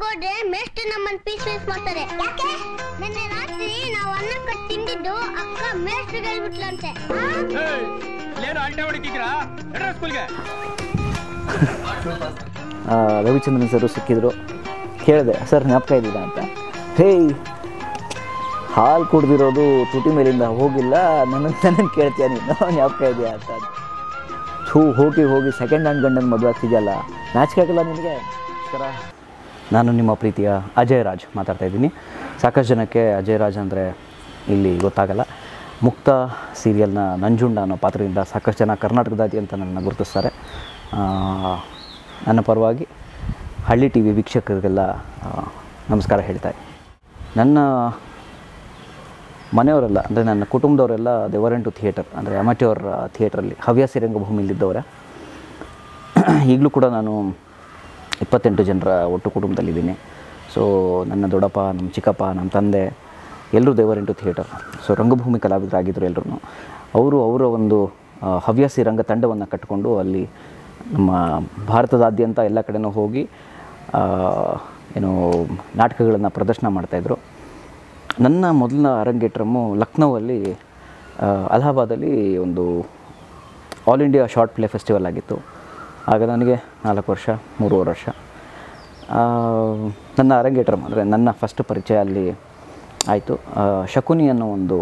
ಹೋದ್ರೆ ಮೇಸ್ಟ್ ನಮ್ಮನ್ piece piece ಮಾಡ್ತಾರೆ ಯಾಕೆ ನಿನ್ನೆ ರಾತ್ರಿ ನಾವು ಅನ್ನ ಕಟ್ ತಿಂದಿದ್ದು ಅಕ್ಕ ಮೇಸ್ಟ್ ಹೇಳ್ಬಿಟ್ಲಂತೆ ಏನು ಅಲ್ಟೆ ಹೊಡಿತಿದ್ದೀರಾ ನಡ್ರ ಸ್ಕೂಲ್ಗೆ ಆ, ರವಿಚಂದ್ರನ್ ಸರ್ ಸಿಕ್ಕಿದ್ರು ಕೇಳಿದೆ ಸರ್ ಜ್ಞಾಪಕ ಇದ್ದೀರಾ ಅಂತ ಹೇಯ್ ಹಾಲು ಕುಡ್ದಿರೋದು ತುಟಿ ಮೇಲಿಂದ ಹೋಗಿಲ್ಲ ನನ್ನ ನನ್ನನ್ನು ಕೇಳ್ತೀಯ ನೀನು ಜ್ಞಾಪಕ ಇದೆಯಾ ಅಂತ ಥೂ ಹೋಗಿ ಹೋಗಿ ಸೆಕೆಂಡ್ ಹ್ಯಾಂಡ್ ಗಂಡನ ಮದುವೆ ಆಗ್ತಿದೆಯಲ್ಲ ನಾಚಿಕೆ ಆಗಲ್ಲ ನಿನಗೆ ನಮಸ್ಕಾರ ನಾನು ನಿಮ್ಮ ಪ್ರೀತಿಯ ಅಜಯ್ ರಾಜ್ ಮಾತಾಡ್ತಾ ಇದ್ದೀನಿ ಸಾಕಷ್ಟು ಜನಕ್ಕೆ ಅಜಯ್ ರಾಜ್ ಅಂದರೆ ಇಲ್ಲಿ ಗೊತ್ತಾಗಲ್ಲ ಮುಕ್ತ ಸೀರಿಯಲ್ನ ನಂಜುಂಡ ಅನ್ನೋ ಪಾತ್ರದಿಂದ ಸಾಕಷ್ಟು ಜನ ಕರ್ನಾಟಕದಾದ್ಯಂತ ನನ್ನನ್ನು ಗುರುತಿಸ್ತಾರೆ ಆ, ನನ್ನ ಪರವಾಗಿ ಹಳ್ಳಿ ಟಿ ವಿ ವೀಕ್ಷಕರಿಗೆಲ್ಲ ಆ, ನಮಸ್ಕಾರ ಹೇಳ್ತಾ ಇದ್ದೀನಿ. ನನ್ನ ಮನೆಯವರೆಲ್ಲ ಅಂದರೆ ನನ್ನ ಕುಟುಂಬದವರೆಲ್ಲ ದೇವರ್ ಟು ಥಿಯೇಟರ್ ಅಂದರೆ ಅಮಟ್ಯೂರ್ ಥಿಯೇಟ್ರಲ್ಲಿ ಹವ್ಯಾಸಿ ರಂಗಭೂಮಿಲಿದ್ದವರೇ ಈಗಲೂ ಕೂಡ ನಾನು ಇಪ್ಪತ್ತೆಂಟು ಜನರ ಒಟ್ಟು ಕುಟುಂಬದಲ್ಲಿದ್ದೀನಿ ಸೊ ನನ್ನ ದೊಡ್ಡಪ್ಪ ನಮ್ಮ ಚಿಕ್ಕಪ್ಪ ನಮ್ಮ ತಂದೆ ಎಲ್ಲರೂ ದೇವರ್ ಇಂಟು ಥಿಯೇಟರ್ ಸೊ ರಂಗಭೂಮಿ ಕಲಾವಿದರಾಗಿದ್ದರು ಎಲ್ಲರೂ ಅವರು ಅವರ ಒಂದು ಆ, ಹವ್ಯಾಸಿ ರಂಗ ತಂಡವನ್ನು ಕಟ್ಟಿಕೊಂಡು ಅಲ್ಲಿ ನಮ್ಮ ಭಾರತದಾದ್ಯಂತ ಎಲ್ಲ ಕಡೆನೂ ಹೋಗಿ ಆ, ಏನು ನಾಟಕಗಳನ್ನು ಪ್ರದರ್ಶನ ಮಾಡ್ತಾಯಿದ್ರು ನನ್ನ ಮೊದಲ ಅರಂಗೇಟ್ರಮ್ಮು ಲಕ್ನೋವಲ್ಲಿ ಆ, ಅಲಹಾಬಾದಲ್ಲಿ ಒಂದು all India short play festival ಆಗಿತ್ತು ಆಗ ನನಗೆ ನಾಲ್ಕು ವರ್ಷ ಮೂರುವರೆ ವರ್ಷ ಆ, ನನ್ನ ಅರಂಗೇಟ್ರಮ್ ಅಂದರೆ ನನ್ನ ಫಸ್ಟ್ ಪರಿಚಯ ಅಲ್ಲಿ ಆಯಿತು ಶಕುನಿ ಅನ್ನೋ ಒಂದು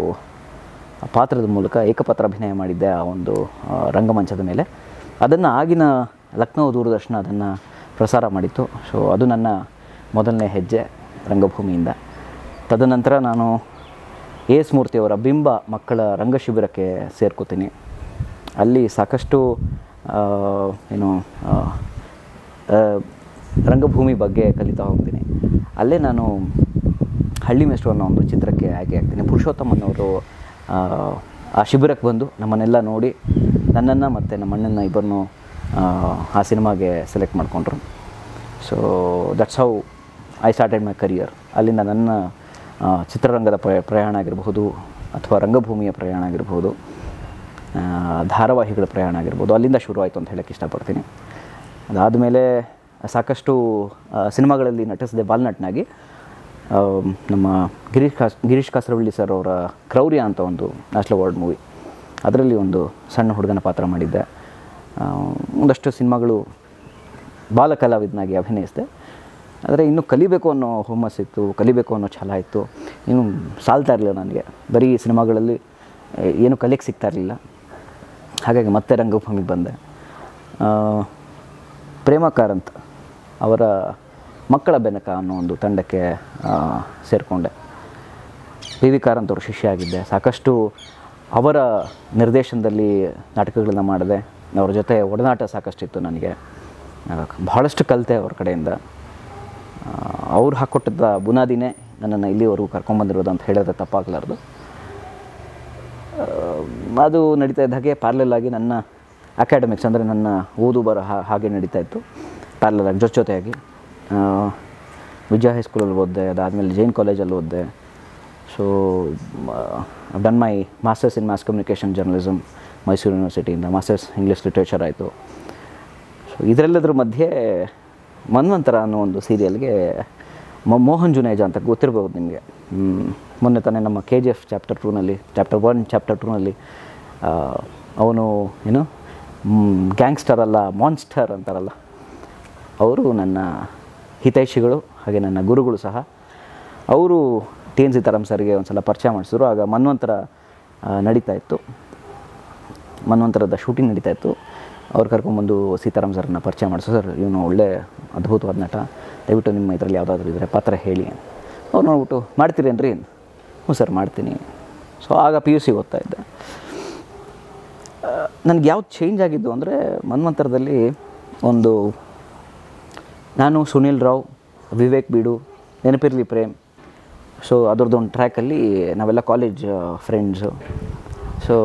ಪಾತ್ರದ ಮೂಲಕ ಏಕಪಾತ್ರ ಅಭಿನಯ ಮಾಡಿದ್ದೆ ಆ ಒಂದು ಆ, ರಂಗಮಂಚದ ಮೇಲೆ ಅದನ್ನು ಆಗಿನ ಲಕ್ನೋ ದೂರದರ್ಶನ ಅದನ್ನು ಪ್ರಸಾರ ಮಾಡಿತ್ತು ಸೊ ಅದು ನನ್ನ ಮೊದಲನೇ ಹೆಜ್ಜೆ ರಂಗಭೂಮಿಯಿಂದ ತದನಂತರ ನಾನು ಎ ಎಸ್ ಮೂರ್ತಿಯವರ ಬಿಂಬ ಮಕ್ಕಳ ರಂಗಶಿಬಿರಕ್ಕೆ ಸೇರ್ಕೋತೀನಿ ಅಲ್ಲಿ ಸಾಕಷ್ಟು ಆ, ಏನು ಆ, ಆ, ರಂಗಭೂಮಿ ಬಗ್ಗೆ ಕಲಿತಾ ಹೋಗ್ತೀನಿ ಅಲ್ಲೇ ನಾನು ಹಳ್ಳಿ ಮೇಷ್ಟ್ರು ಅನ್ನೋ ಒಂದು ಚಿತ್ರಕ್ಕೆ ಆಯ್ಕೆ ಆಗ್ತೀನಿ ಪುರುಷೋತ್ತಮನವರು ಆ, ಆ ಶಿಬಿರಕ್ಕೆ ಬಂದು ನಮ್ಮನ್ನೆಲ್ಲ ನೋಡಿ ನನ್ನನ್ನು ಮತ್ತು ನಮ್ಮ ಅಣ್ಣನ ಇಬ್ಬರನ್ನು ಆ ಸಿನಿಮಾಗೆ ಸೆಲೆಕ್ಟ್ ಮಾಡಿಕೊಂಡ್ರು so that's how I started my career ಅಲ್ಲಿಂದ ನನ್ನ ಆ, ಚಿತ್ರರಂಗದ ಪ್ರ ಪ್ರಯಾಣ ಆಗಿರಬಹುದು ಅಥವಾ ರಂಗಭೂಮಿಯ ಪ್ರಯಾಣ ಆಗಿರಬಹುದು ಆ, ಧಾರಾವಾಹಿಗಳ ಪ್ರಯಾಣ ಆಗಿರ್ಬೋದು ಅಲ್ಲಿಂದ ಶುರುವಾಯಿತು ಅಂತ ಹೇಳಕ್ಕೆ ಇಷ್ಟಪಡ್ತೀನಿ ಅದಾದಮೇಲೆ ಸಾಕಷ್ಟು ಆ, ಸಿನಿಮಾಗಳಲ್ಲಿ ನಟಿಸಿದೆ ಬಾಲ್ನಟ್ನಾಗಿ ಆ, ನಮ್ಮ ಗಿರೀಶ್ ಕಾಸ್ ಗಿರೀಶ್ ಕಾಸರವಳ್ಳಿ ಸರ್ ಅವರ ಕ್ರೌರ್ಯ ಅಂತ ಒಂದು ನ್ಯಾಷನಲ್ ಅವಾರ್ಡ್ ಮೂವಿ ಅದರಲ್ಲಿ ಒಂದು ಸಣ್ಣ ಹುಡುಗನ ಪಾತ್ರ ಮಾಡಿದ್ದೆ ಆ, ಒಂದಷ್ಟು ಸಿನಿಮಾಗಳು ಬಾಲ ಕಲಾವಿದನಾಗಿ ಅಭಿನಯಿಸಿದೆ ಆದರೆ ಇನ್ನೂ ಕಲಿಬೇಕು ಅನ್ನೋ ಹುಮ್ಮಸ್ಸಿತ್ತು ಕಲಿಬೇಕು ಅನ್ನೋ ಛಲ ಇತ್ತು ಇನ್ನು ಸಾಲ್ತಾ ಇರಲಿಲ್ಲ ನನಗೆ ಬರೀ ಸಿನಿಮಾಗಳಲ್ಲಿ ಏ, ಏನು ಕಲಿಯಕ್ಕೆ ಸಿಗ್ತಾ ಇರಲಿಲ್ಲ ಹಾಗಾಗಿ ಮತ್ತೆ ರಂಗಭೂಮಿಗೆ ಬಂದೆ ಆ, ಪ್ರೇಮ ಕಾರಂತ್ ಅವರ ಮಕ್ಕಳ ಬೆನಕ ಅನ್ನೋ ಒಂದು ತಂಡಕ್ಕೆ ಸೇರಿಕೊಂಡೆ ಪಿ ವಿ ಕಾರಂತ್ ಅವ್ರ ಶಿಷ್ಯ ಆಗಿದ್ದೆ ಸಾಕಷ್ಟು ಅವರ ನಿರ್ದೇಶನದಲ್ಲಿ ನಾಟಕಗಳನ್ನ ಮಾಡಿದೆ ಅವ್ರ ಜೊತೆ ಒಡನಾಟ ಸಾಕಷ್ಟಿತ್ತು ನನಗೆ ಆ, ಬಹಳಷ್ಟು ಕಲಿತೆ ಅವ್ರ ಕಡೆಯಿಂದ ಆ, ಅವ್ರು ಹಾಕ್ಕೊಟ್ಟಿದ್ದ ಬುನಾದಿನೇ ನನ್ನನ್ನು ಇಲ್ಲಿವರೆಗೂ ಕರ್ಕೊಂಬಂದಿರೋದು ಅಂತ ಹೇಳಿದ್ರೆ ತಪ್ಪಾಗಲಾರ್ದು ಆ, ಅದು ನಡೀತಾ ಇದ್ದ ಹಾಗೆ ಪ್ಯಾರ್ಲಲ್ ಆಗಿ ನನ್ನ ಅಕಾಡೆಮಿಕ್ಸ್ ಅಂದರೆ ನನ್ನ ಓದು ಬರಹ ಹಾಗೆ ನಡೀತಾ ಇತ್ತು ಪ್ಯಾರ್ಲಲ್ ಆಗಿ ಜೊತೆ ಜೊತೆಯಾಗಿ ಆ, ವಿಜಯ ಹೈಸ್ಕೂಲಲ್ಲಿ ಓದಿದೆ ಅದಾದಮೇಲೆ ಜೈನ್ ಕಾಲೇಜಲ್ಲಿ ಓದಿದೆ so done my masters in mass communication journalism Mysuru ಯೂನಿವರ್ಸಿಟಿಯಿಂದ ಮಾಸ್ಟರ್ಸ್ ಇಂಗ್ಲೀಷ್ ಲಿಟ್ರೇಚರ್ ಆಯಿತು ಸೊ ಇದರೆಲ್ಲದ್ರ ಮಧ್ಯೆ ಮನ್ವಂತರ ಅನ್ನೋ ಒಂದು ಸೀರಿಯಲ್ಗೆ ಮ ಮೋಹನ್ ಜುನೇಜ ಅಂತ ಗೊತ್ತಿರ್ಬೋದು ನಿಮಗೆ ಮೊನ್ನೆ ತಾನೇ ನಮ್ಮ ಕೆ ಜಿ ಎಫ್ ಚಾಪ್ಟರ್ ಟೂನಲ್ಲಿ ಚಾಪ್ಟರ್ ಒನ್ ಚಾಪ್ಟರ್ ಟೂನಲ್ಲಿ ಅವನು ಏನು ಗ್ಯಾಂಗ್ಸ್ಟರ್ ಅಲ್ಲ ಮಾನ್ಸ್ಟರ್ ಅಂತಾರಲ್ಲ ಅವರು ನನ್ನ ಹಿತೈಷಿಗಳು ಹಾಗೆ ನನ್ನ ಗುರುಗಳು ಸಹ ಅವರು ಟಿ ಎನ್ ಸೀತಾರಾಮ್ ಸರ್ಗೆ ಒಂದು ಸಲ ಪರಿಚಯ ಮಾಡಿಸಿದ್ರು ಆಗ ಮನ್ವಂತರ ಆ, ನಡೀತಾ ಇತ್ತು ಮನ್ವಂತರದ ಶೂಟಿಂಗ್ ನಡೀತಾ ಇತ್ತು ಅವ್ರು ಕರ್ಕೊಂಬಂದು ಸೀತಾರಾಮ್ ಸರ್ನ ಪರಿಚಯ ಮಾಡಿಸು ಸರ್ ಇವನು ಒಳ್ಳೆ ಅದ್ಭುತವಾದ ನಟ ದಯವಿಟ್ಟು ನಿಮ್ಮ ಇದರಲ್ಲಿ ಯಾವುದಾದ್ರೂ ಇದ್ದರೆ ಪಾತ್ರ ಹೇಳಿ ಅವ್ರು ನೋಡ್ಬಿಟ್ಟು ಮಾಡ್ತೀರೇನ್ರಿ ಹ್ಞೂ ಸರ್ ಮಾಡ್ತೀನಿ ಸೊ ಆಗ ಪಿ ಯು ಸಿ ಓದ್ತಾ ಇದ್ದೆ ನನಗೆ ಯಾವ್ದು ಚೇಂಜ್ ಆಗಿದ್ದು ಅಂದರೆ ಮನ್ವಂತರದಲ್ಲಿ ಒಂದು ನಾನು ಸುನಿಲ್ ರಾವ್ ವಿವೇಕ್ ಬೀಡು ನೆನಪಿರಲಿ ಪ್ರೇಮ್ ಸೊ ಅದ್ರದ್ದು ಒಂದು ಟ್ರ್ಯಾಕಲ್ಲಿ ನಾವೆಲ್ಲ ಕಾಲೇಜ್ ಫ್ರೆಂಡ್ಸು ಸೊ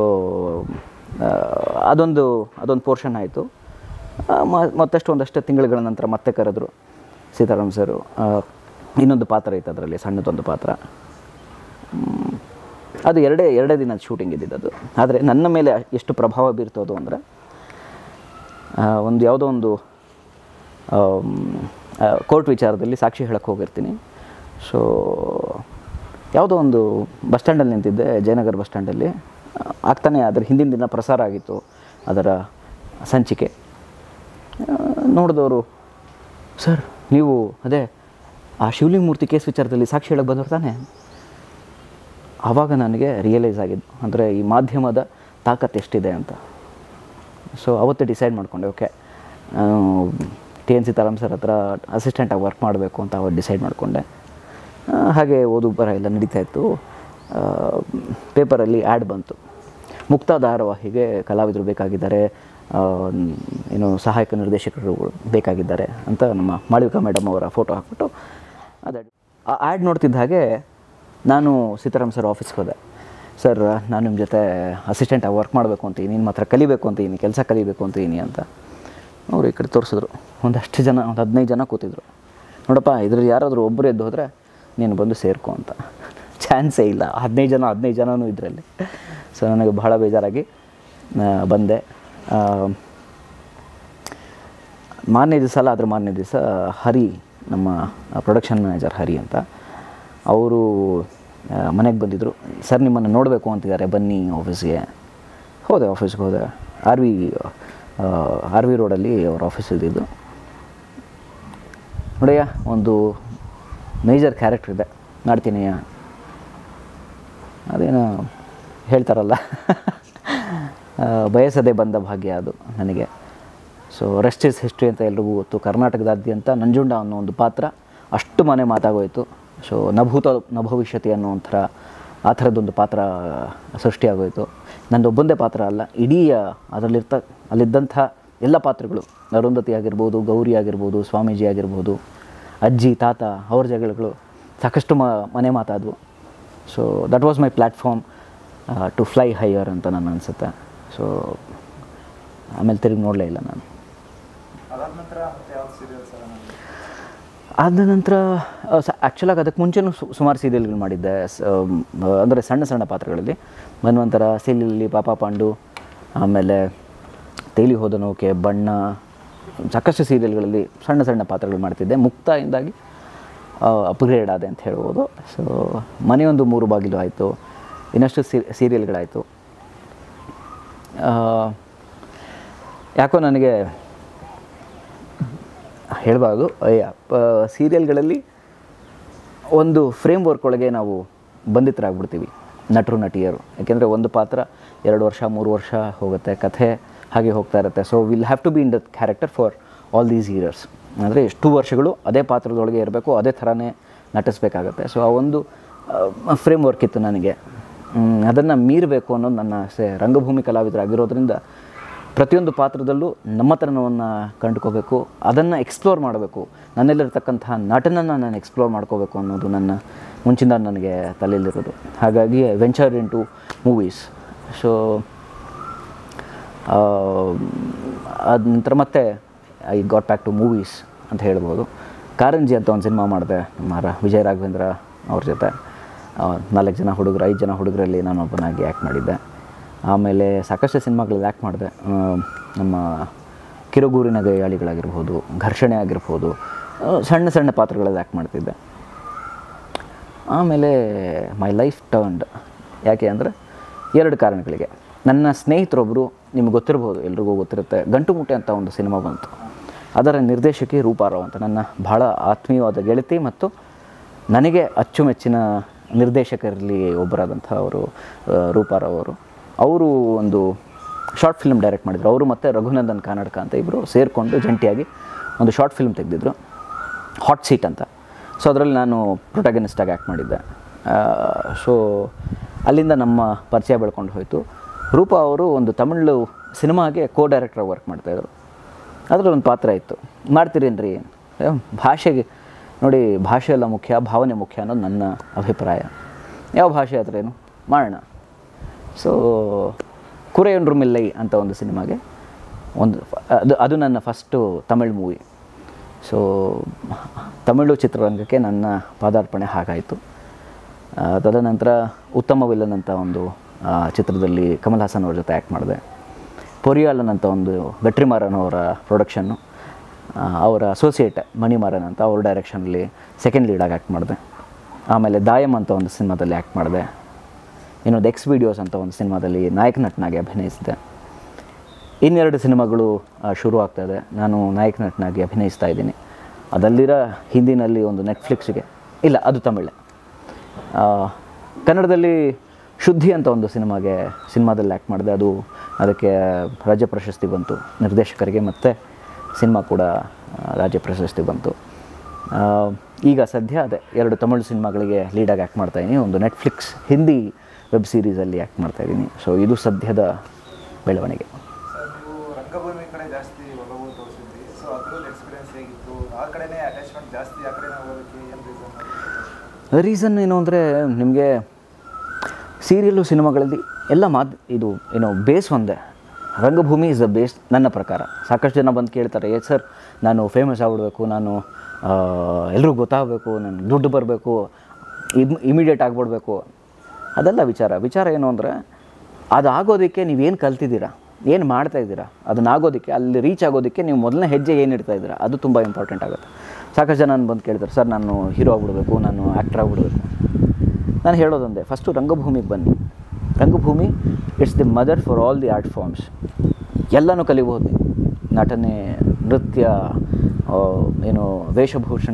ಅದೊಂದು ಅದೊಂದು ಪೋರ್ಷನ್ ಆಯಿತು ಮತ್ತಷ್ಟು ಒಂದಷ್ಟು ತಿಂಗಳುಗಳ ನಂತರ ಮತ್ತೆ ಕರೆದ್ರು ಸೀತಾರಾಮ್ ಸರು ಆ, ಇನ್ನೊಂದು ಪಾತ್ರ ಇತ್ತು ಅದರಲ್ಲಿ ಸಣ್ಣದೊಂದು ಪಾತ್ರ ಮ್, ಅದು ಎರಡೇ ಎರಡೇ ದಿನದ ಶೂಟಿಂಗ್ ಇದ್ದಿದ್ದು ಆದರೆ ನನ್ನ ಮೇಲೆ ಎಷ್ಟು ಪ್ರಭಾವ ಬೀರ್ತೋದು ಅಂದರೆ ಒಂದು ಯಾವುದೋ ಒಂದು ಕೋರ್ಟ್ ವಿಚಾರದಲ್ಲಿ ಸಾಕ್ಷಿ ಹೇಳಕ್ಕೆ ಹೋಗಿರ್ತೀನಿ ಸೊ ಯಾವುದೋ ಒಂದು ಬಸ್ ಸ್ಟ್ಯಾಂಡಲ್ಲಿ ನಿಂತಿದ್ದೆ ಜಯನಗರ ಬಸ್ ಸ್ಟ್ಯಾಂಡಲ್ಲಿ ಆ, ಆಗ್ತಾನೆ ಅದರ ಹಿಂದಿನ ದಿನ ಪ್ರಸಾರ ಆಗಿತ್ತು ಅದರ ಸಂಚಿಕೆ ಆ, ನೋಡಿದವರು ಸರ್ ನೀವು ಅದೇ ಆ ಶಿವಲಿಂಗ ಮೂರ್ತಿ ಕೇಸ್ ವಿಚಾರದಲ್ಲಿ ಸಾಕ್ಷಿ ಹೇಳಕ್ಕೆ ಬಂದವ್ರು ತಾನೆ ಆವಾಗ ನನಗೆ ರಿಯಲೈಸ್ ಆಗಿದ್ದು ಅಂದರೆ ಈ ಮಾಧ್ಯಮದ ತಾಕತ್ತು ಎಷ್ಟಿದೆ ಅಂತ ಸೊ ಅವತ್ತು ಡಿಸೈಡ್ ಮಾಡಿಕೊಂಡೆ okay T N Seetharam sir ಹತ್ರ ಅಸಿಸ್ಟೆಂಟಾಗಿ ವರ್ಕ್ ಮಾಡಬೇಕು ಅಂತ ಅವತ್ತು ಡಿಸೈಡ್ ಮಾಡಿಕೊಂಡೆ ಹಾಗೆ ಓದು ಬರ ಎಲ್ಲ ನಡೀತಾ ಇತ್ತು ಪೇಪರಲ್ಲಿ ಆ್ಯಡ್ ಬಂತು ಮುಕ್ತ ಧಾರಾವಾಹಿಗೆ ಕಲಾವಿದರು ಬೇಕಾಗಿದ್ದಾರೆ ಆ, ಏನು ಸಹಾಯಕ ನಿರ್ದೇಶಕರು ಬೇಕಾಗಿದ್ದಾರೆ ಅಂತ ನಮ್ಮ ಮಾಳವಿಕಾ ಮೇಡಮ್ ಅವರ ಫೋಟೋ ಹಾಕ್ಬಿಟ್ಟು ಅದೇ ಆ ಆ್ಯಡ್ ನೋಡ್ತಿದ್ದ ಹಾಗೆ ನಾನು ಸೀತಾರಾಮ್ ಸರ್ ಆಫೀಸ್ಗೆ ಹೋದೆ ಸರ್ ನಾನು ನಿಮ್ಮ ಜೊತೆ ಅಸಿಸ್ಟೆಂಟಾಗಿ ವರ್ಕ್ ಮಾಡಬೇಕು ಅಂತೀನಿ ನಿಮ್ಮ ಹತ್ರ ಕಲಿಬೇಕು ಅಂತೀನಿ ಕೆಲಸ ಕಲಿಬೇಕು ಅಂತೀನಿ ಅಂತ ಅವರು ಈ ಕಡೆ ತೋರಿಸಿದ್ರು ಒಂದಷ್ಟು ಜನ ಒಂದು ಹದಿನೈದು ಜನ ಕೂತಿದ್ರು ನೋಡಪ್ಪ ಇದ್ರಲ್ಲಿ ಯಾರಾದರೂ ಒಬ್ಬರು ಎದ್ದು ಹೋದರೆ ನೀನು ಬಂದು ಸೇರ್ಕೊ ಅಂತ ಚಾನ್ಸೇ ಇಲ್ಲ ಹದಿನೈದು ಜನ ಹದಿನೈದು ಜನನೂ ಇದರಲ್ಲಿ ಸೊ ನನಗೆ ಬಹಳ ಬೇಜಾರಾಗಿ ಆ, ಬಂದೆ ಆ, ಮಾರನೇ ದಿವಸ ಅಲ್ಲ ಅದ್ರ ಮಾರನೇ ದಿವಸ ಹರಿ ನಮ್ಮ ಪ್ರೊಡಕ್ಷನ್ ಮ್ಯಾನೇಜರ್ ಹರಿ ಅಂತ ಅವರು ಮನೆಗೆ ಬಂದಿದ್ದರು ಸರ್ ನಿಮ್ಮನ್ನು ನೋಡಬೇಕು ಅಂತಿದ್ದಾರೆ ಬನ್ನಿ ಆಫೀಸ್ಗೆ ಹೋದೆ ಆಫೀಸ್ಗೆ ಹೋದೆ ಆರ್ ವಿ ಆರ್ ವಿ ರೋಡಲ್ಲಿ ಅವ್ರ ಆಫೀಸ್ ಇದ್ದಿದ್ದು ನೋಡಯ್ಯ ಒಂದು ಮೇಜರ್ ಕ್ಯಾರೆಕ್ಟರ್ ಇದೆ ಮಾಡ್ತೀನಿ ಅದೇನು ಹೇಳ್ತಾರಲ್ಲ ಆ, ಬಯಸದೆ ಬಂದ ಭಾಗ್ಯ ಅದು ನನಗೆ ಸೊ ರೆಸ್ಟ್ ಇಸ್ ಹಿಸ್ಟ್ರಿ ಅಂತ ಎಲ್ರಿಗೂ ಗೊತ್ತು ಕರ್ನಾಟಕದಾದ್ಯಂತ ನಂಜುಂಡ ಅನ್ನೋ ಒಂದು ಪಾತ್ರ ಅಷ್ಟು ಮನೆ ಮಾತಾಗೋಯಿತು ಸೊ ನಭೂತ ನಭವಿಷ್ಯತಿ ಅನ್ನೋ ಒಂಥರ ಆ ಥರದ್ದೊಂದು ಪಾತ್ರ ಸೃಷ್ಟಿಯಾಗೋಯಿತು ನಂದೊಬ್ಬಂದೇ ಪಾತ್ರ ಅಲ್ಲ ಇಡೀ ಅದರಲ್ಲಿರ್ತ ಅಲ್ಲಿದ್ದಂಥ ಎಲ್ಲ ಪಾತ್ರಗಳು ಅರುಂಧತಿ ಆಗಿರ್ಬೋದು ಗೌರಿ ಆಗಿರ್ಬೋದು ಸ್ವಾಮೀಜಿ ಆಗಿರ್ಬೋದು ಅಜ್ಜಿ ತಾತ ಅವ್ರ ಜಗಳಗಳು ಸಾಕಷ್ಟು ಮ ಮನೆ ಮಾತಾದವು so that was my platform to fly higher ಅಂತ ನಾನು ಅನಿಸುತ್ತೆ ಸೊ ಆಮೇಲೆ ತಿರುಗಿ ನೋಡಲೇ ಇಲ್ಲ ನಾನು ಆದ ನಂತರ ಆ್ಯಕ್ಚುಲಾಗಿ ಅದಕ್ಕೆ ಮುಂಚೆನೂ ಸು- ಸುಮಾರು ಸೀರಿಯಲ್ಗಳು ಮಾಡಿದ್ದೆ ಅಂದರೆ ಸಣ್ಣ ಸಣ್ಣ ಪಾತ್ರಗಳಲ್ಲಿ ಮನ್ವಂತರ ಸೀಲಿಯಲ್ಲಿ ಪಾಪ ಪಾಂಡು ಆಮೇಲೆ ತೇಲಿ ಹೋದ ನೌಕೆ ಬಣ್ಣ ಸಾಕಷ್ಟು ಸೀರಿಯಲ್ಗಳಲ್ಲಿ ಸಣ್ಣ ಸಣ್ಣ ಪಾತ್ರಗಳು ಮಾಡ್ತಿದ್ದೆ ಮುಕ್ತಾಯಿಂದಾಗಿ ಅಪ್ಗ್ರೇಡ್ ಆದೆ ಅಂತ ಹೇಳ್ಬೋದು ಸೊ ಮನೆಯೊಂದು ಮೂರು ಬಾಗಿಲು ಆಯಿತು ಇನ್ನಷ್ಟು ಸೀರಿಯಲ್ಗಳಾಯಿತು ಯಾಕೋ ನನಗೆ ಹೇಳಬಾರ್ದು ಸೀರಿಯಲ್ಗಳಲ್ಲಿ ಒಂದು ಫ್ರೇಮ್ ವರ್ಕ್ ಒಳಗೆ ನಾವು ಬಂಧಿತರಾಗ್ಬಿಡ್ತೀವಿ ನಟರು ನಟಿಯರು ಯಾಕೆಂದರೆ ಒಂದು ಪಾತ್ರ ಎರಡು ವರ್ಷ ಮೂರು ವರ್ಷ ಹೋಗುತ್ತೆ ಕಥೆ ಹಾಗೆ ಹೋಗ್ತಾ ಇರುತ್ತೆ so will have to be in the character for all these years ಅಂದರೆ ಎಷ್ಟು ವರ್ಷಗಳು ಅದೇ ಪಾತ್ರದೊಳಗೆ ಇರಬೇಕು ಅದೇ ಥರನೇ ನಟಿಸ್ಬೇಕಾಗತ್ತೆ ಸೊ ಆ ಒಂದು ಫ್ರೇಮ್ ವರ್ಕ್ ಇತ್ತು ನನಗೆ ಅದನ್ನು ಮೀರಬೇಕು ಅನ್ನೋದು ನನ್ನ ಆಸೆ ರಂಗಭೂಮಿ ಕಲಾವಿದರಾಗಿರೋದ್ರಿಂದ ಪ್ರತಿಯೊಂದು ಪಾತ್ರದಲ್ಲೂ ನಮ್ಮತನವನ್ನು ಕಂಡುಕೋಬೇಕು ಅದನ್ನು ಎಕ್ಸ್ಪ್ಲೋರ್ ಮಾಡಬೇಕು ನನ್ನಲ್ಲಿರ್ತಕ್ಕಂತಹ ನಟನನ್ನು ನಾನು ಎಕ್ಸ್ಪ್ಲೋರ್ ಮಾಡ್ಕೋಬೇಕು ಅನ್ನೋದು ನನ್ನ ಮುಂಚಿಂದ ನನಗೆ ತಲೆಯಲ್ಲಿರೋದು ಹಾಗಾಗಿ venture into movies so ಅದ ನಂತರ ಮತ್ತೆ I got back to movies ಅಂತ ಹೇಳ್ಬೋದು ಕಾರಂಜಿ ಅಂತ ಒಂದು ಸಿನಿಮಾ ಮಾಡಿದೆ ನಮ್ಮ ರ ವಿಜಯ ರಾಘವೇಂದ್ರ ಅವ್ರ ಜೊತೆ ಆ, ನಾಲ್ಕು ಜನ ಹುಡುಗರು ಐದು ಜನ ಹುಡುಗರಲ್ಲಿ ನಾನು ಒಬ್ಬನಾಗಿ ಆ್ಯಕ್ಟ್ ಮಾಡಿದ್ದೆ ಆಮೇಲೆ ಸಾಕಷ್ಟು ಸಿನಿಮಾಗಳಲ್ಲಿ ಆ್ಯಕ್ಟ್ ಮಾಡಿದೆ ಆ, ನಮ್ಮ ಕಿರುಗೂರಿನ ಗೈಯಾಳಿಗಳಾಗಿರ್ಬೋದು ಘರ್ಷಣೆ ಆಗಿರ್ಬೋದು ಆ, ಸಣ್ಣ ಸಣ್ಣ ಪಾತ್ರಗಳಲ್ಲಿ ಆ್ಯಕ್ಟ್ ಮಾಡ್ತಿದ್ದೆ ಆಮೇಲೆ ಮೈ ಲೈಫ್ ಟರ್ನ್ಡ್ ಯಾಕೆ ಅಂದರೆ ಎರಡು ಕಾರಣಗಳಿಗೆ ನನ್ನ ಸ್ನೇಹಿತರೊಬ್ಬರು ನಿಮ್ಗೆ ಗೊತ್ತಿರ್ಬೋದು ಎಲ್ರಿಗೂ ಗೊತ್ತಿರುತ್ತೆ ಗಂಟು ಮುಟ್ಟೆ ಅಂತ ಒಂದು ಸಿನಿಮಾ ಬಂತು ಅದರ ನಿರ್ದೇಶಕಿ ರೂಪಾರಾವ್ ಅಂತ ನನ್ನ ಬಹಳ ಆತ್ಮೀಯವಾದ ಗೆಳತಿ ಮತ್ತು ನನಗೆ ಅಚ್ಚುಮೆಚ್ಚಿನ ನಿರ್ದೇಶಕರಲ್ಲಿ ಒಬ್ಬರಾದಂಥ ಅವರು ಆ, ರೂಪಾರಾವ್ ಅವರು ಅವರು ಒಂದು ಶಾರ್ಟ್ ಫಿಲ್ಮ್ ಡೈರೆಕ್ಟ್ ಮಾಡಿದರು ಅವರು ಮತ್ತು ರಘುನಂದನ್ ಕಾನಡ್ಕ ಅಂತ ಇಬ್ಬರು ಸೇರಿಕೊಂಡು ಜಂಟಿಯಾಗಿ ಒಂದು ಶಾರ್ಟ್ ಫಿಲ್ಮ್ ತೆಗೆದಿದ್ರು ಹಾಟ್ ಸೀಟ್ ಅಂತ ಸೊ ಅದರಲ್ಲಿ ನಾನು ಪ್ರೊಟಗನಿಸ್ಟಾಗಿ ಆ್ಯಕ್ಟ್ ಮಾಡಿದ್ದೆ ಸೊ ಅಲ್ಲಿಂದ ನಮ್ಮ ಪರಿಚಯ ಬೆಳ್ಕೊಂಡು ಹೋಯಿತು ರೂಪಾ ಅವರು ಒಂದು ತಮಿಳು ಸಿನಿಮಾಗೆ ಕೋ ಡೈರೆಕ್ಟ್ರಾಗಿ ವರ್ಕ್ ಮಾಡ್ತಾಯಿದ್ರು ಅದರಲ್ಲಿ ಒಂದು ಪಾತ್ರ ಇತ್ತು ಮಾಡ್ತೀರೇನ್ರಿ ಏ, ಭಾಷೆಗೆ ನೋಡಿ ಭಾಷೆ ಎಲ್ಲ ಮುಖ್ಯ ಭಾವನೆ ಮುಖ್ಯ ಅನ್ನೋದು ನನ್ನ ಅಭಿಪ್ರಾಯ ಯಾವ ಭಾಷೆ ಹತ್ರ ಏನು ಮಾಡೋಣ ಸೊ ಕುರೆಯೊಂಡ್ರು ಮಿಲ್ಲೈ ಅಂತ ಒಂದು ಸಿನಿಮಾಗೆ ಒಂದು ಅದು ಅದು ನನ್ನ first Tamil movie so Tamil ಚಿತ್ರರಂಗಕ್ಕೆ ನನ್ನ ಪಾದಾರ್ಪಣೆ ಹಾಗಾಯಿತು ಆ, ತದನಂತರ ಉತ್ತಮ ವಿಲ್ಲನ್ ಅಂತ ಒಂದು ಆ, ಚಿತ್ರದಲ್ಲಿ ಕಮಲ್ ಹಾಸನ್ ಅವ್ರ ಜೊತೆ ಆ್ಯಕ್ಟ್ ಮಾಡಿದೆ ಪೊರಿಯಾಲನ್ ಅಂತ ಒಂದು ಗಟ್ರಿಮಾರನ್ ಅವರ ಪ್ರೊಡಕ್ಷನ್ನು ಆ, ಅವರ ಅಸೋಸಿಯೇಟ್ ಮಣಿಮಾರನ್ ಅಂತ ಅವ್ರ ಡೈರೆಕ್ಷನಲ್ಲಿ ಸೆಕೆಂಡ್ ಲೀಡಾಗಿ ಆ್ಯಕ್ಟ್ ಮಾಡಿದೆ ಆಮೇಲೆ ದಾಯಮ್ ಅಂತ ಒಂದು ಸಿನಿಮಾದಲ್ಲಿ ಆ್ಯಕ್ಟ್ ಮಾಡಿದೆ ಇನ್ನೊಂದು ಎಕ್ಸ್ ವಿಡಿಯೋಸ್ ಅಂತ ಒಂದು ಸಿನಿಮಾದಲ್ಲಿ ನಾಯಕ ನಟನಾಗಿ ಅಭಿನಯಿಸಿದೆ ಇನ್ನೆರಡು ಸಿನಿಮಾಗಳು ಆ, ಶುರು ಆಗ್ತಾ ಇದೆ ನಾನು ನಾಯಕ ನಟನಾಗಿ ಅಭಿನಯಿಸ್ತಾ ಇದ್ದೀನಿ ಅದಲ್ಲಿರೋ ಹಿಂದಿನಲ್ಲಿ ಒಂದು ನೆಟ್ಫ್ಲಿಕ್ಸ್ಗೆ ಇಲ್ಲ ಅದು ತಮಿಳ್ ಆ, ಕನ್ನಡದಲ್ಲಿ ಶುದ್ಧಿ ಅಂತ ಒಂದು ಸಿನಿಮಾಗೆ ಸಿನಿಮಾದಲ್ಲಿ ಆ್ಯಕ್ಟ್ ಮಾಡಿದೆ ಅದು ಅದಕ್ಕೆ ರಾಜ್ಯ ಪ್ರಶಸ್ತಿ ಬಂತು ನಿರ್ದೇಶಕರಿಗೆ ಮತ್ತು ಸಿನಿಮಾ ಕೂಡ ಆ, ರಾಜ್ಯ ಪ್ರಶಸ್ತಿ ಬಂತು ಆ, ಈಗ ಸದ್ಯ ಅದೇ ಎರಡು ತಮಿಳು ಸಿನಿಮಾಗಳಿಗೆ ಲೀಡಾಗಿ ಆ್ಯಕ್ಟ್ ಮಾಡ್ತಾಯಿದ್ದೀನಿ ಒಂದು ನೆಟ್ಫ್ಲಿಕ್ಸ್ ಹಿಂದಿ ವೆಬ್ ಸೀರೀಸಲ್ಲಿ ಆ್ಯಕ್ಟ್ ಮಾಡ್ತಾಯಿದ್ದೀನಿ ಸೊ ಇದು ಸದ್ಯದ ಬೆಳವಣಿಗೆ ಸರ್ ನೀವು ರಂಗಭೂಮಿ ಕಡೆ ಜಾಸ್ತಿ ಒಲವು ತೋರಿಸಿದ್ರಿ ಸೊ ಅದ್ರದ್ದು ಎಕ್ಸ್ಪೀರಿಯನ್ಸ್ ಹೇಗಿತ್ತು ಆ ಕಡೆನೇ ಅಟ್ಯಾಚ್ಮೆಂಟ್ ಜಾಸ್ತಿ ಆ ಕಡೆನೇ ಹೋಗೋದಕ್ಕೆ ಏನು ರೀಸನ್ ರೀಸನ್ ಏನು ಅಂದರೆ ನಿಮಗೆ ಸೀರಿಯಲ್ಲು ಸಿನಿಮಾಗಳಲ್ಲಿ ಎಲ್ಲ ಮಾತು ಇದು ಏನು ಬೇಸ್ ಒಂದೇ ರಂಗಭೂಮಿ ಇಸ್ ದ ಬೇಸ್ ನನ್ನ ಪ್ರಕಾರ ಸಾಕಷ್ಟು ಜನ ಬಂದು ಕೇಳ್ತಾರೆ ಏ ಸರ್ ನಾನು ಫೇಮಸ್ ಆಗ್ಬಿಡ್ಬೇಕು ನಾನು ಎಲ್ರಿಗೂ ಗೊತ್ತಾಗಬೇಕು ನನಗೆ ದುಡ್ಡು ಬರಬೇಕು ಇಮ್ ಇಮಿಡಿಯೇಟ್ ಆಗಿಬಿಡ್ಬೇಕು ಅದೆಲ್ಲ ವಿಚಾರ ವಿಚಾರ ಏನು ಅಂದರೆ ಅದಾಗೋದಕ್ಕೆ ನೀವೇನು ಕಲ್ತಿದ್ದೀರಾ ಏನು ಮಾಡ್ತಾ ಇದ್ದೀರಾ ಅದನ್ನ ಆಗೋದಕ್ಕೆ ಅಲ್ಲಿ ರೀಚ್ ಆಗೋದಕ್ಕೆ ನೀವು ಮೊದಲನೇ ಹೆಜ್ಜೆ ಏನು ಇಡ್ತಾ ಇದ್ದೀರಾ ಅದು ತುಂಬ ಇಂಪಾರ್ಟೆಂಟ್ ಆಗುತ್ತೆ ಸಾಕಷ್ಟು ಜನ ಬಂದು ಕೇಳ್ತಾರೆ ಸರ್ ನಾನು ಹೀರೋ ಆಗ್ಬಿಡ್ಬೇಕು ನಾನು ಆ್ಯಕ್ಟರ್ ಆಗ್ಬಿಡ್ಬೇಕು ನಾನು ಹೇಳೋದೊಂದೇ ಫಸ್ಟು ರಂಗಭೂಮಿಗೆ ಬನ್ನಿ ರಂಗಭೂಮಿ it's the mother for all the art forms ಎಲ್ಲನೂ ಕಲಿಬೋದು ನೀವು ನಟನೆ ನೃತ್ಯ ಆ, ಏನು ವೇಷಭೂಷಣ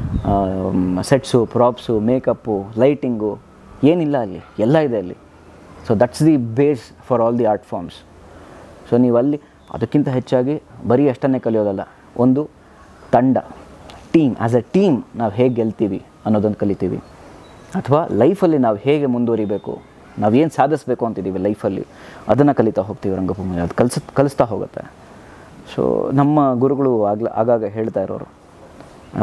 ಸೆಟ್ಸು ಪ್ರಾಪ್ಸು ಮೇಕಪ್ಪು ಲೈಟಿಂಗು ಏನಿಲ್ಲ ಅಲ್ಲಿ ಎಲ್ಲ ಇದೆ ಅಲ್ಲಿ so that's the base for all the art forms so ನೀವು ಅಲ್ಲಿ ಅದಕ್ಕಿಂತ ಹೆಚ್ಚಾಗಿ ಬರೀ ಅಷ್ಟನ್ನೇ ಕಲಿಯೋದಲ್ಲ ಒಂದು ತಂಡ ಟೀಮ್ ಆ್ಯಸ್ ಎ ಟೀಮ್ ನಾವು ಹೇಗೆ ಗೆಲ್ತೀವಿ ಅನ್ನೋದನ್ನು ಕಲಿತೀವಿ ಅಥವಾ ಲೈಫಲ್ಲಿ ನಾವು ಹೇಗೆ ಮುಂದುವರಿಬೇಕು ನಾವೇನು ಸಾಧಿಸಬೇಕು ಅಂತಿದ್ದೀವಿ ಲೈಫಲ್ಲಿ ಅದನ್ನು ಕಲಿತಾ ಹೋಗ್ತೀವಿ ರಂಗಭೂಮಿ ಅದು ಕಲಿಸ್ ಕಲಿಸ್ತಾ ಹೋಗುತ್ತೆ ಸೊ ನಮ್ಮ ಗುರುಗಳು ಆಗ್ಲ ಆಗಾಗ ಹೇಳ್ತಾ ಇರೋರು ಆ,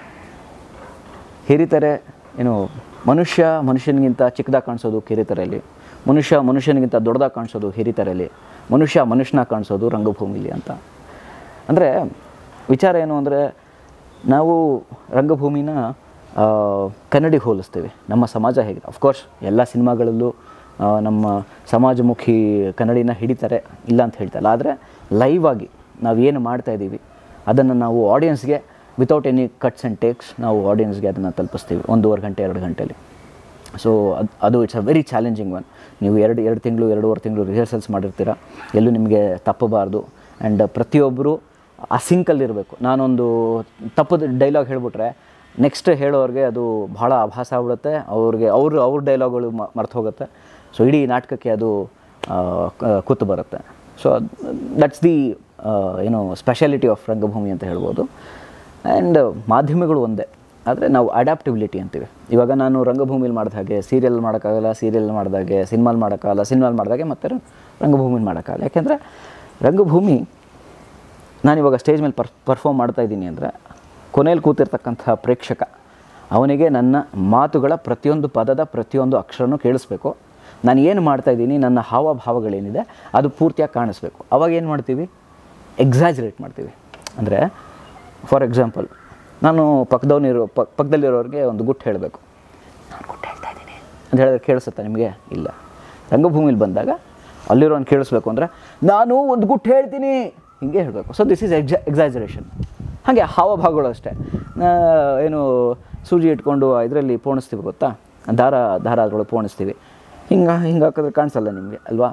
ಹಿರಿತರೆ ಏನು ಮನುಷ್ಯ ಮನುಷ್ಯನಿಗಿಂತ ಚಿಕ್ಕದಾಗಿ ಕಾಣಿಸೋದು ಕಿರಿತರೆಯಲ್ಲಿ ಮನುಷ್ಯ ಮನುಷ್ಯನಿಗಿಂತ ದೊಡ್ಡದಾಗಿ ಕಾಣಿಸೋದು ಹಿರಿತರೆಯಲ್ಲಿ ಮನುಷ್ಯ ಮನುಷ್ಯನ ಕಾಣಿಸೋದು ರಂಗಭೂಮಿಲಿ ಅಂತ ಅಂದರೆ ವಿಚಾರ ಏನು ಅಂದರೆ ನಾವು ರಂಗಭೂಮಿನ ಆ, ಕನ್ನಡಿಗೆ ಹೋಲಿಸ್ತೀವಿ ನಮ್ಮ ಸಮಾಜ ಹೇಗೆ ಅಫ್ಕೋರ್ಸ್ ಎಲ್ಲ ಸಿನಿಮಾಗಳಲ್ಲೂ ಆ, ನಮ್ಮ ಸಮಾಜಮುಖಿ ಕನ್ನಡಿನ ಹಿಡಿತಾರೆ ಇಲ್ಲ ಅಂತ ಹೇಳ್ತಲ್ಲ ಆದರೆ ಲೈವ್ ಆಗಿ ನಾವು ಏನು ಮಾಡ್ತಾ ಇದ್ದೀವಿ ಅದನ್ನು ನಾವು ಆಡಿಯನ್ಸ್ಗೆ without any cuts and takes ನಾವು ಆಡಿಯನ್ಸ್ಗೆ ಅದನ್ನು ತಲುಪಿಸ್ತೀವಿ ಒಂದೂವರೆ ಗಂಟೆ ಎರಡು ಗಂಟೆಲಿ ಸೊ ಅದು ಅದು it's a very challenging one ನೀವು ಎರಡು ಎರಡು ತಿಂಗಳು ಎರಡೂವರೆ ತಿಂಗಳು ರಿಹರ್ಸಲ್ಸ್ ಮಾಡಿರ್ತೀರ ಎಲ್ಲೂ ನಿಮಗೆ ತಪ್ಪಬಾರ್ದು ಆ್ಯಂಡ್ ಪ್ರತಿಯೊಬ್ಬರು ಆ ಸಿಂಕಲ್ಲಿರಬೇಕು ನಾನೊಂದು ತಪ್ಪದ ಡೈಲಾಗ್ ಹೇಳಿಬಿಟ್ರೆ ನೆಕ್ಸ್ಟ್ ಹೇಳೋರಿಗೆ ಅದು ಭಾಳ ಆಭಾಸ ಆಗ್ಬಿಡುತ್ತೆ ಅವ್ರಿಗೆ ಅವರು ಅವ್ರ ಡೈಲಾಗ್ಗಳು ಮರ್ತು ಹೋಗುತ್ತೆ ಸೊ ಇಡೀ ನಾಟಕಕ್ಕೆ ಅದು ಆ, ಕ- ಕೂತು ಬರುತ್ತೆ ಸೊ ದಟ್ಸ್ ದಿ ಏನು ಸ್ಪೆಷಾಲಿಟಿ ಆಫ್ ರಂಗಭೂಮಿ ಅಂತ ಹೇಳ್ಬೋದು ಆ್ಯಂಡ್ ಮಾಧ್ಯಮಗಳು ಒಂದೇ ಆದರೆ ನಾವು ಅಡ್ಯಾಪ್ಟಿಬಿಲಿಟಿ ಅಂತೀವಿ ಇವಾಗ ನಾನು ರಂಗಭೂಮಿಲಿ ಮಾಡಿದ ಹಾಗೆ ಸೀರಿಯಲ್ ಮಾಡೋಕ್ಕಾಗಲ್ಲ ಸೀರಿಯಲ್ ಮಾಡಿದಾಗೆ ಸಿನಿಮಾಲ್ ಮಾಡೋಕ್ಕಾಗಲ್ಲ ಸಿನಿಮಾಲ್ ಮಾಡಿದಾಗೆ ಮತ್ತೆ ರಂಗಭೂಮಿಲಿ ಮಾಡೋಕ್ಕಾಗಲ್ಲ ಯಾಕೆಂದರೆ ರಂಗಭೂಮಿ ನಾನಿವಾಗ ಸ್ಟೇಜ್ ಮೇಲೆ ಪರ್ ಪರ್ಫಾರ್ಮ್ ಮಾಡ್ತಾ ಇದ್ದೀನಿ ಅಂದರೆ ಕೊನೆಯಲ್ಲಿ ಕೂತಿರ್ತಕ್ಕಂಥ ಪ್ರೇಕ್ಷಕ ಅವನಿಗೆ ನನ್ನ ಮಾತುಗಳ ಪ್ರತಿಯೊಂದು ಪದದ ಪ್ರತಿಯೊಂದು ಅಕ್ಷರನೂ ಕೇಳಿಸ್ಬೇಕು ನಾನು ಏನು ಮಾಡ್ತಾ ಇದ್ದೀನಿ ನನ್ನ ಹಾವಭಾವಗಳೇನಿದೆ ಅದು ಪೂರ್ತಿಯಾಗಿ ಕಾಣಿಸ್ಬೇಕು ಅವಾಗ ಏನು ಮಾಡ್ತೀವಿ ಎಕ್ಸಾಜರೇಟ್ ಮಾಡ್ತೀವಿ ಅಂದರೆ ಫಾರ್ ಎಕ್ಸಾಂಪಲ್ ನಾನು ಪಕ್ಕದವನಿರೋ ಪಕ್ ಪಕ್ಕದಲ್ಲಿರೋರಿಗೆ ಒಂದು ಗುಟ್ಟು ಹೇಳಬೇಕು ನಾನು ಗುಟ್ಟು ಹೇಳ್ತಾ ಇದ್ದೀನಿ ಅಂತ ಹೇಳಿದ್ರೆ ಕೇಳಿಸುತ್ತಾ ನಿಮಗೆ ಇಲ್ಲ ರಂಗಭೂಮಿಲಿ ಬಂದಾಗ ಅಲ್ಲಿರೋನು ಕೇಳಿಸ್ಬೇಕು ಅಂದರೆ ನಾನು ಒಂದು ಗುಟ್ಟು ಹೇಳ್ತೀನಿ ಹಿಂಗೆ ಹೇಳಬೇಕು so this is exa exaggeration ಹಾಗೆ ಹಾವಭಾವಗಳು ಅಷ್ಟೇ ನಾ- ಏನು ಸೂಜಿ ಇಟ್ಕೊಂಡು ಇದರಲ್ಲಿ ಪೋಣಿಸ್ತೀವಿ ಗೊತ್ತಾ ದಾರ ದಾರ ಅದರೊಳಗೆ ಪೋಣಿಸ್ತೀವಿ ಹಿಂಗೆ ಹಿಂಗೆ ಹಾಕಿದ್ರೆ ಕಾಣಿಸಲ್ಲ ನಿಮಗೆ ಅಲ್ವಾ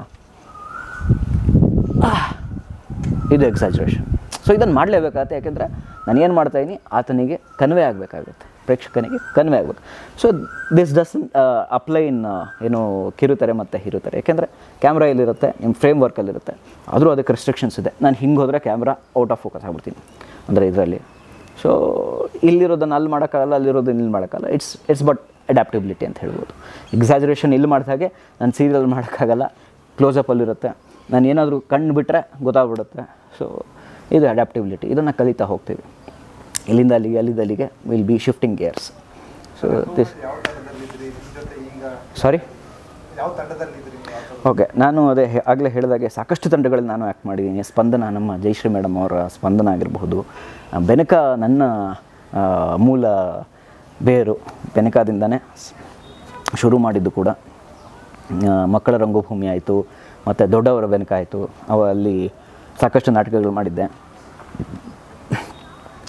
ಇದು ಎಕ್ಸಾಜರೇಷನ್ ಸೊ ಇದನ್ನು ಮಾಡಲೇಬೇಕಾಗತ್ತೆ ಯಾಕೆಂದರೆ ನಾನು ಏನು ಮಾಡ್ತಾಯಿದ್ದೀನಿ ಆತನಿಗೆ ಕನ್ವೆ ಆಗಬೇಕಾಗುತ್ತೆ ಪ್ರೇಕ್ಷಕನಿಗೆ ಕನ್ವೆ ಆಗಬೇಕು so this does apply in ಏನು ಕಿರುತೆರೆ ಮತ್ತು ಹಿರುತೆರೆ ಯಾಕೆಂದರೆ ಕ್ಯಾಮ್ರಾ ಎಲ್ಲಿರುತ್ತೆ ನಿಮ್ಮ ಫ್ರೇಮ್ ವರ್ಕಲ್ಲಿರುತ್ತೆ ಆದರೂ ಅದಕ್ಕೆ ರೆಸ್ಟ್ರಿಕ್ಷನ್ಸ್ ಇದೆ ನಾನು ಹಿಂಗೆ ಹೋದರೆ ಕ್ಯಾಮ್ರಾ ಔಟ್ ಆಫ್ ಫೋಕಸ್ ಆಗ್ಬಿಡ್ತೀನಿ ಅಂದರೆ ಇದರಲ್ಲಿ ಸೊ ಇಲ್ಲಿರೋದನ್ನು ಅಲ್ಲಿ ಮಾಡೋಕ್ಕಾಗಲ್ಲ ಅಲ್ಲಿರೋದನ್ನ ಇಲ್ಲಿ ಮಾಡೋಕ್ಕಾಗಲ್ಲ ಇಟ್ಸ್ ಇಟ್ಸ್ ಬಟ್ ಅಡ್ಯಾಪ್ಟಿಬಿಲಿಟಿ ಅಂತ ಹೇಳ್ಬೋದು ಎಕ್ಸಾಜರೇಷನ್ ಇಲ್ಲಿ ಮಾಡಿದ ಹಾಗೆ ನಾನು ಸೀರಿಯಲ್ ಮಾಡೋಕ್ಕಾಗಲ್ಲ ಕ್ಲೋಸಪ್ಪಲ್ಲಿರುತ್ತೆ ನಾನು ಏನಾದರೂ ಕಣ್ಣು ಬಿಟ್ಟರೆ ಗೊತ್ತಾಗ್ಬಿಡುತ್ತೆ ಸೊ ಇದು ಅಡ್ಯಾಪ್ಟಿಬಿಲಿಟಿ ಇದನ್ನು ಕಲಿತಾ ಹೋಗ್ತೀವಿ ಇಲ್ಲಿಂದ ಅಲ್ಲಿಗೆ ಅಲ್ಲಿಂದ ಅಲ್ಲಿಗೆ will be shifting gears so this ಯಾವ ತಂಡದಲ್ಲಿದ್ರಿ ನಿಮ್ಮ ಜೊತೆ ಈಗ ಸಾರಿ ಯಾವ ತಂಡದಲ್ಲಿದ್ರಿ ನೀವು ಯಾವ ಥರ ಓಕೆ ನಾನು ಅದೇ ಹೇ- ಆಗಲೇ ಹೇಳಿದಾಗೆ ಸಾಕಷ್ಟು ತಂಡಗಳಲ್ಲಿ ನಾನು ಆ್ಯಕ್ಟ್ ಮಾಡಿದ್ದೀನಿ ಸ್ಪಂದನ ನಮ್ಮ ಜಯಶ್ರೀ ಮೇಡಮ್ ಅವರ ಸ್ಪಂದನ ಆಗಿರಬಹುದು ಆ, ಬೆನಕ ನನ್ನ ಆ, ಮೂಲ ಬೇರು ಬೆನಕದಿಂದನೇ ಸ್- ಶುರು ಮಾಡಿದ್ದು ಕೂಡ ಆ, ಮಕ್ಕಳ ರಂಗಭೂಮಿ ಆಯಿತು ಮತ್ತು ದೊಡ್ಡವರ ಬೆನಕ ಆಯಿತು ಅವ ಅಲ್ಲಿ ಸಾಕಷ್ಟು ನಾಟಕಗಳು ಮಾಡಿದ್ದೆ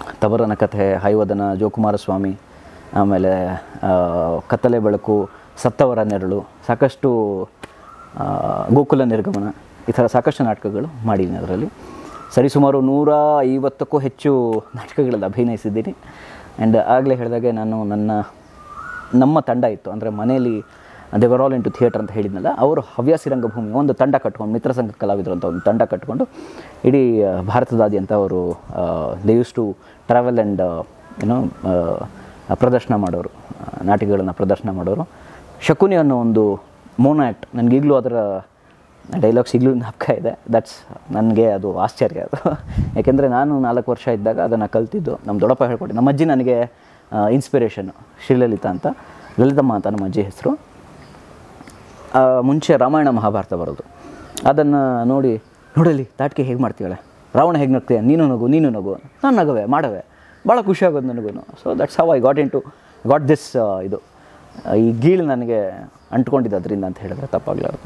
ತವರನ ಕಥೆ ಹೈವದನ ಜೋಕುಮಾರಸ್ವಾಮಿ ಆಮೇಲೆ ಆ, ಕತ್ತಲೆ ಬೆಳಕು ಸತ್ತವರ ನೆರಳು ಸಾಕಷ್ಟು ಆ, ಗೋಕುಲ ನಿರ್ಗಮನ ಈ ಥರ ಸಾಕಷ್ಟು ನಾಟಕಗಳು ಮಾಡಿದ್ದೀನಿ ಅದರಲ್ಲಿ ಸರಿಸುಮಾರು ನೂರ ಐವತ್ತಕ್ಕೂ ಹೆಚ್ಚು ನಾಟಕಗಳಲ್ಲಿ ಅಭಿನಯಿಸಿದ್ದೀನಿ ಆ್ಯಂಡ್ ಆಗಲೇ ಹೇಳಿದಾಗೆ ನಾನು ನನ್ನ ನಮ್ಮ ತಂಡ ಇತ್ತು ಅಂದರೆ ಮನೆಯಲ್ಲಿ ದೇವರ್ ಆಲ್ ಇಂಟು ಥಿಯೇಟರ್ ಅಂತ ಹೇಳಿದ್ನಲ್ಲ ಅವರು ಹವ್ಯಾಸಿ ರಂಗಭೂಮಿ ಒಂದು ತಂಡ ಕಟ್ಕೊಂಡು ಮಿತ್ರ ಸಂಘ ಕಲಾವಿದರು ಅಂತ ಒಂದು ತಂಡ ಕಟ್ಕೊಂಡು ಇಡೀ ಆ, ಭಾರತದಾದ್ಯಂತ ಅವರು they use to travel and ಏನೋ ಪ್ರದರ್ಶನ ಮಾಡೋರು ಆ, ನಾಟಕಗಳನ್ನು ಪ್ರದರ್ಶನ ಮಾಡೋರು ಶಕುನಿ ಅನ್ನೋ ಒಂದು ಮೋನೋ ಆ್ಯಕ್ಟ್ ನನಗೀಗಲೂ ಅದರ ಡೈಲಾಗ್ಸ್ ಈಗಲೂ ಜ್ಞಾಪಕ ಇದೆ ದಟ್ಸ್ ನನಗೆ ಅದು ಆಶ್ಚರ್ಯ ಅದು ಯಾಕೆಂದರೆ ನಾನು ನಾಲ್ಕು ವರ್ಷ ಇದ್ದಾಗ ಅದನ್ನು ಕಲ್ತಿದ್ದು ನಮ್ಮ ದೊಡ್ಡಪ್ಪ ಹೇಳ್ಕೊಟ್ಟು ನಮ್ಮ ಅಜ್ಜಿ ನನಗೆ ಇನ್ಸ್ಪಿರೇಷನ್ನು ಶ್ರೀಲಲಿತಾ ಅಂತ ಲಲಿತಮ್ಮ ಅಂತ ನಮ್ಮ ಅಜ್ಜಿ ಹೆಸರು ಆ, ಮುಂಚೆ ರಾಮಾಯಣ ಮಹಾಭಾರತ ಬರೋದು ಅದನ್ನು ನೋಡಿ ನೋಡಲಿ ತಾಟಿಕೆ ಹೇಗೆ ಮಾಡ್ತೀವಳೆ ರಾವಣ ಹೇಗೆ ನಗ್ತೀಯ ನೀನು ನಗು ನೀನು ನಗು ನಾನು ನಗವೆ ಮಾಡವೆ ಭಾಳ ಖುಷಿ ಆಗೋದು ನನಗೂ so that's how I got into got this ಇದು ಆ, ಈ ಗೀಳು ನನಗೆ ಅಂಟ್ಕೊಂಡಿದ್ದು ಅದರಿಂದ ಅಂತ ಹೇಳಿದ್ರೆ ತಪ್ಪಾಗಲಾರ್ದು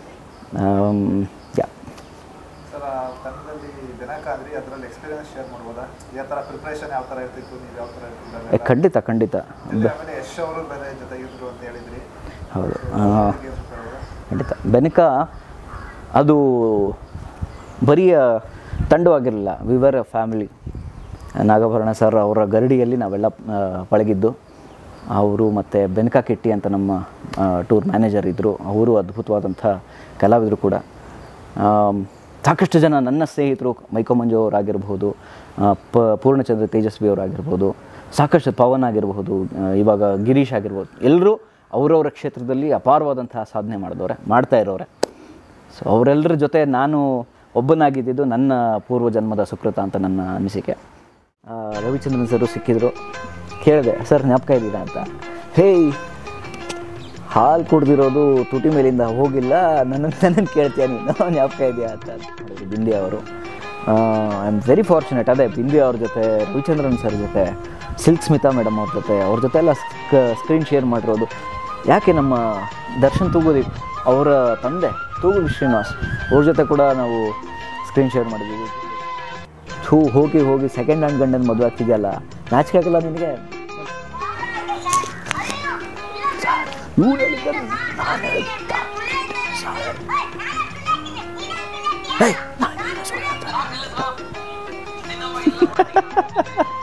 ಯಾ ಸರ್ ಆ ತಂಡದಲ್ಲಿ ದಿನಕ ಅಂದ್ರಿ ಅದರಲ್ಲಿ ಎಕ್ಸ್ಪೀರಿಯನ್ಸ್ ಶೇರ್ ಮಾಡ್ಬೋದಾ ಯಾವ ಥರ ಪ್ರಿಪ್ರೇಷನ್ ಯಾವ ಥರ ಇರ್ತಿತ್ತು ನೀವು ಯಾವ ಥರ ಇರ್ತಿದ್ದಾಗ ಖಂಡಿತ ಖಂಡಿತ ಆಮೇಲೆ ಯಶ್ ಅವರು ಬೇರೆ ಜೊತೆಗಿದ್ರು ಅಂತ ಹೇಳಿದ್ರಿ ಹೌದು So, ಆ, ಅದ್ರ ಬಗ್ಗೆ ಸ್ವಲ್ಪ ಹೇಳ್ಬೋದಾ? ಖಂಡಿತ ಬೆನಕ ಅದು ಬರೀ ತಂಡವಾಗಿರಲಿಲ್ಲ ವಿವರ್ ಫ್ಯಾಮಿಲಿ ನಾಗಭರಣ ಸರ್ ಅವರ ಗರಡಿಯಲ್ಲಿ ನಾವೆಲ್ಲ ಆ, ಪಳಗಿದ್ದು ಅವರು ಮತ್ತು ಬೆನಕ ಕೆಟ್ಟಿ ಅಂತ ನಮ್ಮ ಟೂರ್ ಮ್ಯಾನೇಜರ್ ಇದ್ದರು ಅವರು ಅದ್ಭುತವಾದಂಥ ಕಲಾವಿದರು ಕೂಡ ಆಮ್, ಸಾಕಷ್ಟು ಜನ ನನ್ನ ಸ್ನೇಹಿತರು ಮೈಕೋ ಮಂಜು ಅವರಾಗಿರ್ಬೋದು ಆ, ಪ ಪೂರ್ಣಚಂದ್ರ ತೇಜಸ್ವಿ ಅವರಾಗಿರ್ಬೋದು ಸಾಕಷ್ಟು ಪವನ್ ಆಗಿರಬಹುದು ಆ, ಇವಾಗ ಗಿರೀಶ್ ಆಗಿರ್ಬೋದು ಎಲ್ಲರೂ ಅವರವರ ಕ್ಷೇತ್ರದಲ್ಲಿ ಅಪಾರವಾದಂತಹ ಸಾಧನೆ ಮಾಡಿದವ್ರೆ ಮಾಡ್ತಾ ಇರೋರೆ ಸೊ ಅವರೆಲ್ಲರ ಜೊತೆ ನಾನು ಒಬ್ಬನಾಗಿದ್ದಿದ್ದು ನನ್ನ ಪೂರ್ವ ಜನ್ಮದ ಸುಕೃತ ಅಂತ ನನ್ನ ಅನಿಸಿಕೆ ಆ, ರವಿಚಂದ್ರನ್ ಸರು ಸಿಕ್ಕಿದ್ರು ಕೇಳಿದೆ ಸರ್ ಜ್ಞಾಪಕ ಇದ್ದೀರಾ ಅಂತ ಹೇಯ್ ಹಾಲು ಕುಡ್ದಿರೋದು ತುಟಿ ಮೇಲಿಂದ ಹೋಗಿಲ್ಲ ನನ್ನ ನನ್ನನ್ನು ಕೇಳ್ತೀಯ ನೀನು ಜ್ಞಾಪಕ ಇದೆಯಾ ಅಂತ ಹೇಳಿದ್ರು ಬಿಂದಿ ಅವರು ಐ ಆಮ್ ವೆರಿ ಫಾರ್ಚುನೇಟ್ ಅದೇ ಬಿಂದಿ ಅವ್ರ ಜೊತೆ ರವಿಚಂದ್ರನ್ ಸರ್ ಜೊತೆ ಸಿಲ್ಕ್ ಸ್ಮಿತಾ ಮೇಡಮ್ ಅವ್ರ ಜೊತೆ ಅವ್ರ ಜೊತೆ ಎಲ್ಲ ಸ್ಕ್ರೀನ್ ಶೇರ್ ಮಾಡಿರೋದು ಯಾಕೆ ನಮ್ಮ ದರ್ಶನ್ ತೂಗುದಿ ಅವರ ತಂದೆ ತೂಗುದಿ ಶ್ರೀನಿವಾಸ್ ಅವ್ರ ಜೊತೆ ಕೂಡ ನಾವು ಸ್ಕ್ರೀನ್ ಶೇರ್ ಮಾಡಿದ್ದೀವಿ ಥೂ ಹೋಗಿ ಹೋಗಿ ಸೆಕೆಂಡ್ ಹ್ಯಾಂಡ್ ಗಂಡನ ಮದುವೆ ಆಗ್ತಿದೆಯಲ್ಲ ನಾಚಿಕೆ ಆಗಲ್ಲ ನಿನಗೆ ಇವ್ರು ಹೇಳಿದ್ದಾರೆ, ನಾನ್ ಹೇಳಿದ್ದ. ಹೇಯ್, ನಾನ್ ಏನು ಸುಳ್ಳು ಹೇಳ್ದೆ?